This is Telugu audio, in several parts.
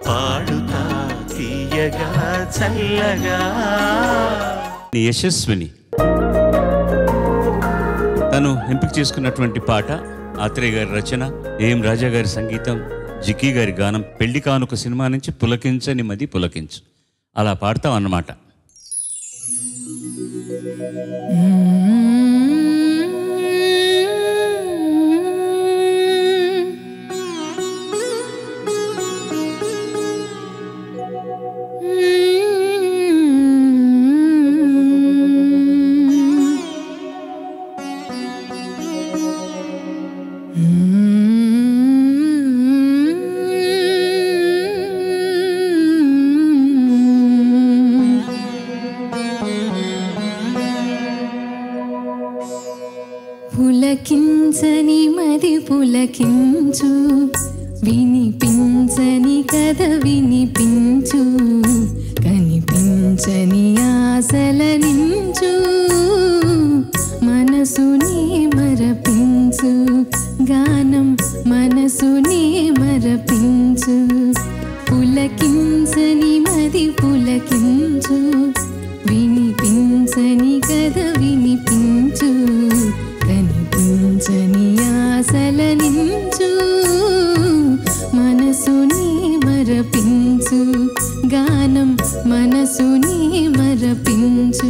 పాడుతా తీయగా చల్లగా యశస్విని తను ఎంపిక చేసుకున్నటువంటి పాట ఆత్రేయ గారి రచన ఏం రాజా గారి సంగీతం జిక్కీ గారి గానం పెళ్లి కానుక సినిమా నుంచి పులకించని మది పులకించు అలా పాడతాం అన్నమాట పులకించని మది పులకించు వినిపించని కథ వినిపించు కనిపించని ఆశల నించు మనసుని మరపించు గానం మనసుని మరపించు పులకించని మది పులకించు వినిపించని కథ వినిపించు కనిపించని ఆశల నించు మనసుని మరపించు గానం మనసుని మరపించు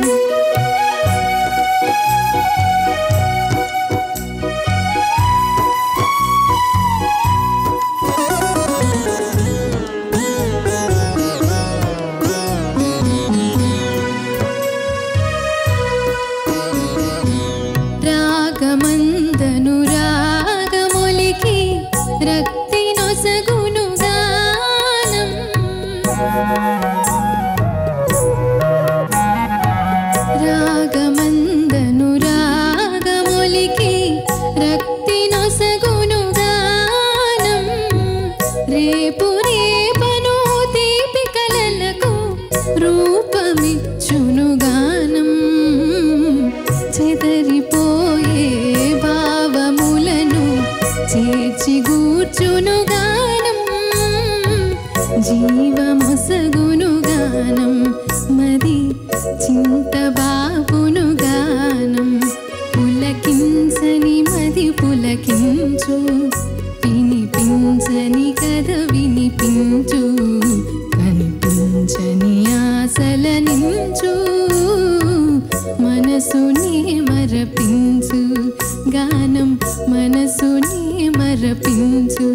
రాగమందను రాగమొలికి రక్తి నొసగును గానం రాగమందను రాగమొలికి రక్తి నొసగును గానం రేపు రేపను తీపి కలలకు రూపమిచ్చును గానం చెదరిపోయే భావములను చేర్చి గూర్చును గానం జీవమొసగును గానం మది చింత బాపును గానం పులకించని మది పులకించు వినిపించని కథ వినిపించు కనిపించని ఆశల నించు మనసుని మరపించు గానం మనసుని మరపించు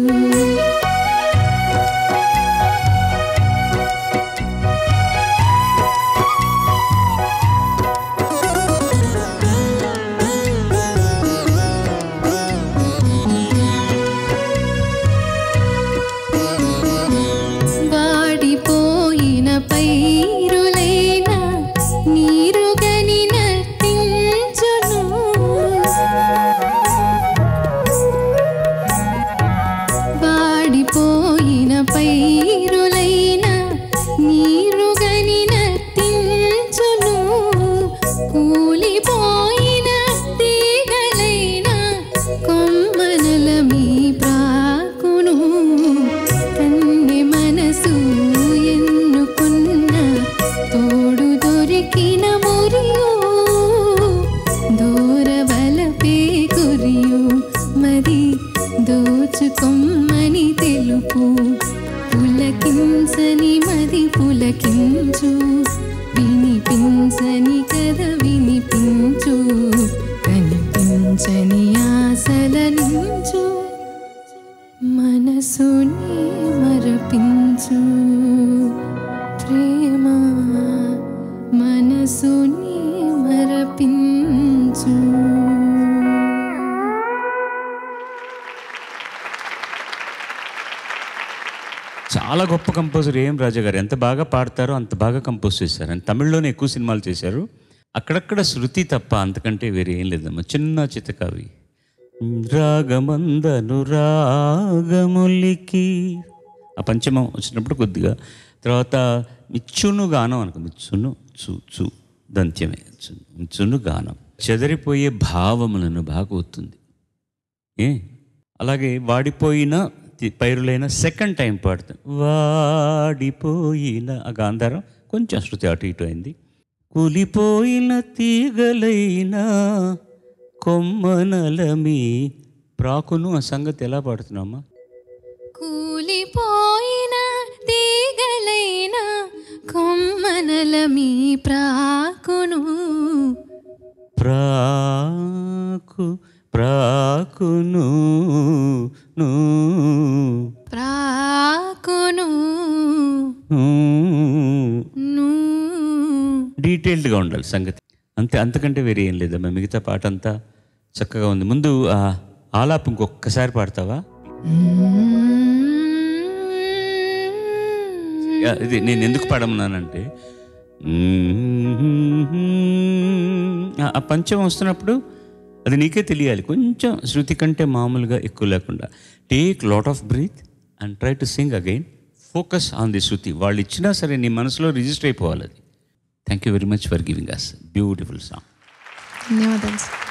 వాడిపోయిన పైరులైన నీరుగని నర్తించును వాడిపోయిన పైరులైన నీరుగని నర్తించును కూలిపోయిన తీగలైన కొమ్మనల మీ ప్రాకును కన్నె మనసు ఎన్నుకున్న తోడు దొరికిన మురియు దూరవలపే కురియు మరి దోచుకొమ్మని తెలుపు పులకించని మది పులకించు వినిపించని కథ వినిపించు కనిపించని ఆశల నించు మనసుని మరపించు ప్రేమ మనసుని మరపించు చాలా గొప్ప కంపోజర్ ఏం రాజా గారు ఎంత బాగా పాడతారో అంత బాగా కంపోజ్ చేశారు అండ్ తమిళ్లోనే ఎక్కువ సినిమాలు చేశారు అక్కడక్కడ శృతి తప్ప అంతకంటే వేరే ఏం లేదమ్మా చిన్న చితకవి రాగమందను రాగములికి ఆ పంచమం వచ్చినప్పుడు కొద్దిగా తర్వాత మిచ్చును గానం అనుకో మిచ్చును చు చు దంత్యమే చు- మిచ్చును గానం చెదరిపోయే భావములను బాగా అవుతుంది ఏ అలాగే వాడిపోయిన తి- పైరులైన సెకండ్ టైం పాడుతాం వాడిపోయిన ఆ గాంధారం కొంచెం శృతి అటు ఇటు అయింది కూలిపోయిన తీగలైన కొమ్మనలమి ప్రాకును ఆ సంగతి ఎలా పాడుతున్నామా కూలిపోయిన తీగలైన కొమ్మనల మీ ప్రాకును ప్రాకు ప్రాకును ను, ప్రాకును ను. ను డీటెయిల్డ్గా ఉండాలి సంగతి అంతే అంతకంటే వేరే ఏం లేదమ్మా మిగతా పాట అంతా చక్కగా ఉంది ముందు ఆ ఆలాపు ఇంకొకసారి పాడతావా యా, ఇది నేను ఎందుకు పాడమన్నానంటే ఆ- ఆ పంచం వస్తున్నప్పుడు అది నీకే తెలియాలి కొంచెం శృతి కంటే మామూలుగా ఎక్కువ లేకుండా take lot of breath and try to sing again focus on the శృతి వాళ్ళు ఇచ్చినా సరే నీ మనసులో రిజిస్టర్ అయిపోవాలి అది thank you very much for giving us beautiful song ధన్యవాదాలు సార్